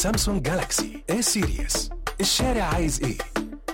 سامسونج جالاكسي اي سيريس الشارع عايز ايه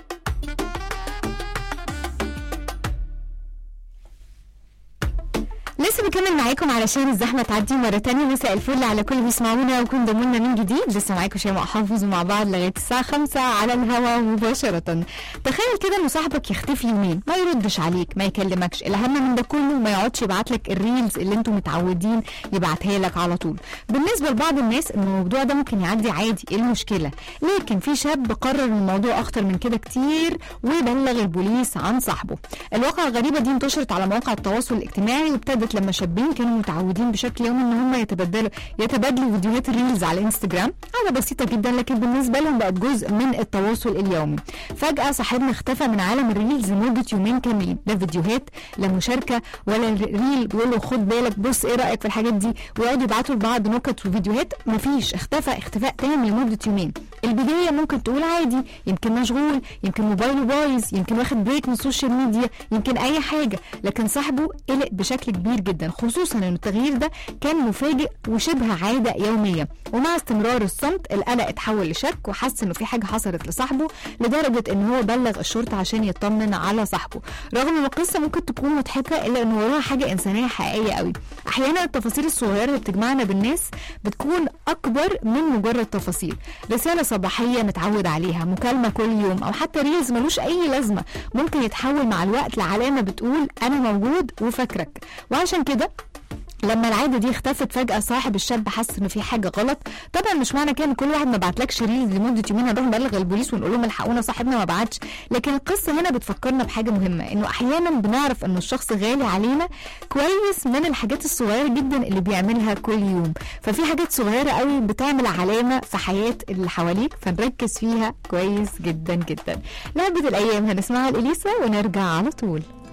لسه بكمل معاكم علشان الزحمه تعدي مره تانية مساء الفل على كل اللي بيسمعونا وكون ضمنا من جديد لسه معاكم شيماء حافظ مع بعض لغايه الساعه 5 على الهواء مباشره تخيل كده ان صاحبك يختفي يومين ما يردش عليك ما يكلمكش الاهم من ده كله ما يقعدش يبعت لك الريلز اللي انتم متعودين يبعتها لك على طول بالنسبه لبعض الناس الموضوع ده ممكن يعدي عادي ايه المشكله لكن في شاب قرر الموضوع اخطر من كده كتير وبلغ البوليس عن صاحبه الواقعه الغريبه دي انتشرت على مواقع التواصل الاجتماعي وابتدت لما شابين كانوا متعودين بشكل يومي ان هم يتبادلوا يتبادلوا فيديوهات الريلز على الانستجرام حاجه بسيطه جدا لكن بالنسبه لهم بقت جزء من التواصل اليومي فجاه صاحبنا اختفى من عالم الريلز لمده يومين كاملين لا فيديوهات لا مشاركه ولا الريل بيقول له خد بالك بص ايه رايك في الحاجات دي ويقعدوا يبعتوا لبعض نكت وفيديوهات مفيش اختفى اختفاء تام لمده يومين البدايه ممكن تقول عادي يمكن مشغول يمكن موبايله بايظ يمكن واخد بريك من السوشيال ميديا يمكن اي حاجه لكن صاحبه قلق بشكل كبير جدا خصوصا ان التغيير ده كان مفاجئ وشبه عاده يوميه ومع استمرار الصمت القلق اتحول لشك وحس انه في حاجه حصلت لصاحبه لدرجه ان هو بلغ الشرطه عشان يطمن على صاحبه رغم ان القصه ممكن تكون مضحكه الا ان وراها حاجه انسانيه حقيقيه قوي احيانا التفاصيل الصغيره اللي بتجمعنا بالناس بتكون اكبر من مجرد تفاصيل رساله صباحيه نتعود عليها مكالمه كل يوم او حتى ريلز ملوش اي لازمه ممكن يتحول مع الوقت لعلامه بتقول انا موجود وفاكرك وعشان كده لما العاده دي اختفت فجاه صاحب الشاب حس انه في حاجه غلط طبعا مش معنى كده ان كل واحد ما بعتلكش ريلز لمده يومين هنروح نبلغ البوليس ونقول لهم الحقونا صاحبنا ما بعتش لكن القصه هنا بتفكرنا بحاجه مهمه انه احيانا بنعرف ان الشخص غالي علينا كويس من الحاجات الصغيره جدا اللي بيعملها كل يوم ففي حاجات صغيره قوي بتعمل علامه في حياه اللي حواليك فنركز فيها كويس جدا جدا لعبه الايام هنسمعها لاليسا ونرجع على طول